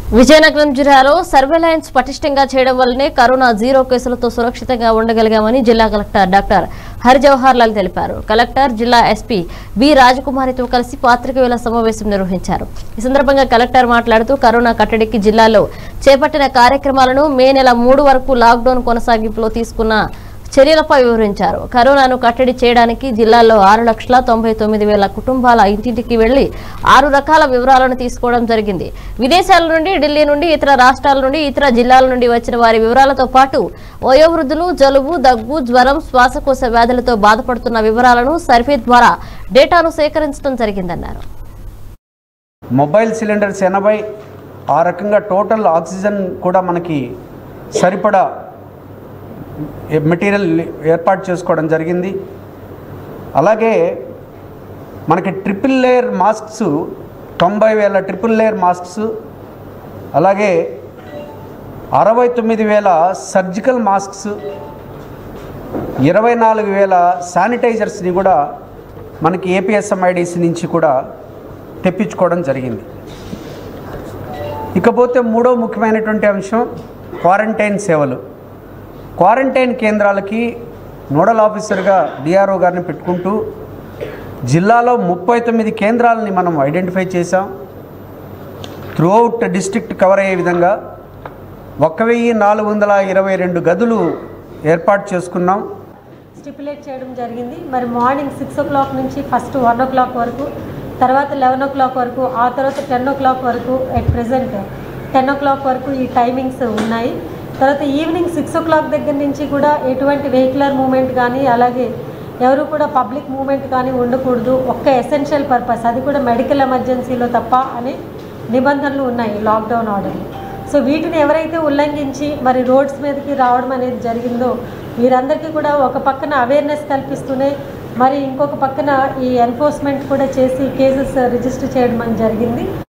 విజయనగరం జిల్లాలో సర్వేలైన్స్ పటిష్టంగా చేయడం వల్లనే కరోనా జీరో కేసులతో సురక్షితంగా ఉండగలిగామని జిల్లా కలెక్టర్ డాక్టర్ హరిజవహర్ లాల్ తెలిపారు కలెక్టర్ జిల్లా ఎస్పీ బి రాజకుమారితో కలిసి పాత్రికేయుల సమావేశం నిర్వహించారు ఈ సందర్భంగా కలెక్టర్ మాట్లాడుతూ కరోనా కట్టడికి జిల్లాలో చేపట్టిన కార్యక్రమాలను మే నెల మూడు వరకు లాక్డౌన్ కొనసాగింపులో తీసుకున్న చర్యలపై వివరించారు కరోనాను కట్టడి చేయడానికి జిల్లాలో ఆరు లక్షల తొంభై తొమ్మిది వేల కుటుంబాల ఇంటింటికి వెళ్లి ఆరు రకాల వివరాలను తీసుకోవడం జరిగింది విదేశాల నుండి ఢిల్లీ నుండి ఇతర రాష్ట్రాల నుండి ఇతర జిల్లాల నుండి వచ్చిన వారి వివరాలతో పాటు వయోవృద్ధులు జలుబు దగ్గు జ్వరం శ్వాసకోశ వ్యాధులతో బాధపడుతున్న వివరాలను సర్వే ద్వారా డేటాను సేకరించడం జరిగిందన్నారు మొబైల్ సిలిండర్స్ ఎనభై ఆ రకంగా టోటల్ ఆక్సిజన్ కూడా మనకి సరిపడా మెటీరియల్ ఏర్పాటు చేసుకోవడం జరిగింది అలాగే మనకి ట్రిపుల్ లేయర్ మాస్క్స్ తొంభై వేల ట్రిపుల్ లేయర్ మాస్క్స్ అలాగే అరవై తొమ్మిది వేల సర్జికల్ మాస్క్స్ ఇరవై నాలుగు వేల శానిటైజర్స్ని కూడా మనకి ఏపీఎస్ఎంఐడిసి నుంచి కూడా తెప్పించుకోవడం జరిగింది ఇకపోతే మూడో ముఖ్యమైనటువంటి అంశం క్వారంటైన్ సేవలు క్వారంటైన్ కేంద్రాలకి నోడల్ ఆఫీసర్గా డిఆర్ఓ గారిని పెట్టుకుంటూ జిల్లాలో ముప్పై తొమ్మిది కేంద్రాలని మనం ఐడెంటిఫై చేశాం త్రూఅవుట్ డిస్ట్రిక్ట్ కవర్ అయ్యే విధంగా ఒక వెయ్యి నాలుగు వందల ఇరవై రెండు గదులు ఏర్పాట్ చేసుకున్నాం స్టిపులేట్ చేయడం జరిగింది మరి మార్నింగ్ సిక్స్ ఓ క్లాక్ నుంచి ఫస్ట్ వన్ ఓ క్లాక్ వరకు తర్వాత లెవెన్ ఓ క్లాక్ వరకు ఆ తర్వాత టెన్ ఓ క్లాక్ వరకు at present ten o'clock వరకు ఈ టైమింగ్స్ ఉన్నాయి తర్వాత ఈవినింగ్ సిక్స్ ఓ క్లాక్ దగ్గర నుంచి కూడా ఎటువంటి వెహికులర్ మూమెంట్ కానీ అలాగే ఎవరు కూడా పబ్లిక్ మూమెంట్ కానీ ఉండకూడదు ఒక్క ఎసెన్షియల్ పర్పస్ అది కూడా మెడికల్ ఎమర్జెన్సీలో తప్ప అనే నిబంధనలు ఉన్నాయి లాక్డౌన్ ఆర్డర్లు సో వీటిని ఎవరైతే ఉల్లంఘించి మరి రోడ్స్ మీదకి రావడం అనేది జరిగిందో వీరందరికీ కూడా ఒక పక్కన అవేర్నెస్ కల్పిస్తూనే మరి ఇంకొక పక్కన ఈ ఎన్ఫోర్స్మెంట్ కూడా చేసి కేసెస్ రిజిస్టర్ చేయడం అని జరిగింది